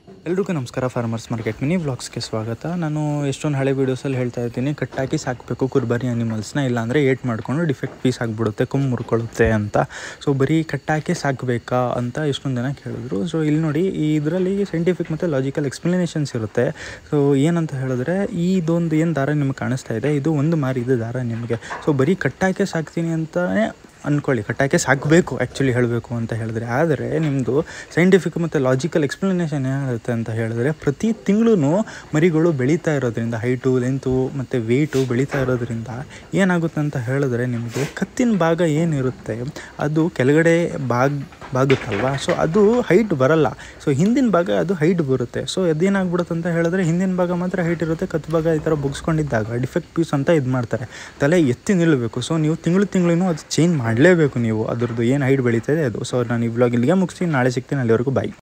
ಎಲ್ರಿಗೂ ನಮಸ್ಕಾರ farmers market mini ವ್ಲಾಗ್ಸ್ಗೆ ಸ್ವಾಗತ ನಾನು ಎಷ್ಟೊಂದು ಹಳೆ ವೀಡಿಯೋಸಲ್ಲಿ ಹೇಳ್ತಾ ಇರ್ತೀನಿ ಕಟ್ಟಾಕಿ ಸಾಕಬೇಕು ಕುರ್ಬರಿ ಅನಿಮಲ್ಸ್ನ ಇಲ್ಲಾಂದರೆ ಏಟ್ ಮಾಡಿಕೊಂಡು ಡಿಫೆಕ್ಟ್ ಪೀಸ್ ಆಗಿಬಿಡುತ್ತೆ ಕೊಮ್ಮು ಮುರ್ಕೊಳ್ಳುತ್ತೆ ಅಂತ ಸೊ ಬರೀ ಕಟ್ಟಾಕಿ ಸಾಕಬೇಕಾ ಅಂತ ಎಷ್ಟೊಂದು ಜನ ಕೇಳಿದ್ರು ಸೊ ಇಲ್ಲಿ ನೋಡಿ ಈ ಇದರಲ್ಲಿ ಸೈಂಟಿಫಿಕ್ ಮತ್ತು ಲಾಜಿಕಲ್ ಎಕ್ಸ್ಪ್ಲನೇಷನ್ಸ್ ಇರುತ್ತೆ ಸೊ ಏನಂತ ಹೇಳಿದ್ರೆ ಇದೊಂದು ಏನು ದಾರ ನಿಮಗೆ ಕಾಣಿಸ್ತಾ ಇದೆ ಇದು ಒಂದು ಮಾರಿ ಇದು ದಾರ ನಿಮಗೆ ಸೊ ಬರೀ ಕಟ್ಟಾಕೆ ಸಾಕ್ತೀನಿ ಅಂತಲೇ ಅಂದ್ಕೊಳ್ಳಿ ಕಟ್ಟಾಕೆ ಸಾಕಬೇಕು ಆ್ಯಕ್ಚುಲಿ ಹೇಳಬೇಕು ಅಂತ ಹೇಳಿದ್ರೆ ಆದರೆ ನಿಮ್ಮದು ಸೈಂಟಿಫಿಕ್ ಮತ್ತು ಲಾಜಿಕಲ್ ಎಕ್ಸ್ಪ್ಲನೇಷನ್ ಏನಾಗುತ್ತೆ ಅಂತ ಹೇಳಿದ್ರೆ ಪ್ರತಿ ತಿಂಗಳು ಮರಿಗಳು ಬೆಳೀತಾ ಇರೋದ್ರಿಂದ ಹೈಟು ಲೆಂತು ಮತ್ತು ವೆಯ್ಟು ಬೆಳೀತಾ ಇರೋದ್ರಿಂದ ಏನಾಗುತ್ತೆ ಅಂತ ಹೇಳಿದ್ರೆ ನಿಮಗೆ ಕತ್ತಿನ ಭಾಗ ಏನಿರುತ್ತೆ ಅದು ಕೆಳಗಡೆ ಬಾಗ್ ಬಾಗುತ್ತಲ್ವ ಸೊ ಅದು ಹೈಟ್ ಬರಲ್ಲ ಸೊ ಹಿಂದಿನ ಭಾಗ ಅದು ಹೈಟ್ ಬರುತ್ತೆ ಸೊ ಅದೇನಾಗ್ಬಿಡುತ್ತೆ ಅಂತ ಹೇಳಿದ್ರೆ ಹಿಂದಿನ ಭಾಗ ಮಾತ್ರ ಹೈಟ್ ಇರುತ್ತೆ ಕತ್ತು ಭಾಗ ಈ ಥರ ಬುಗ್ಸ್ಕೊಂಡಿದ್ದಾಗ ಡಿಫೆಕ್ಟ್ ಪೀಸ್ ಅಂತ ಇದು ಮಾಡ್ತಾರೆ ತಲೆ ಎತ್ತಿ ನಿಲ್ಲಬೇಕು ಸೊ ನೀವು ತಿಂಗಳು ತಿಂಗಳು ಅದು ಚೇಂಜ್ ಮಾಡಲೇಬೇಕು ನೀವು ಅದ್ರದ್ದು ಏನು ಹೈಟ್ ಬೆಳೀತದೆ ಅದು ಸೊ ನಾನು ಈ ವ್ಲಾಗ್ ಇಲ್ಲಿಗೆ ಮುಗಿಸ್ತೀನಿ ನಾಳೆ ಸಿಗ್ತೀನಿ ಅಲ್ಲಿವರೆಗೂ ಬಾಯ್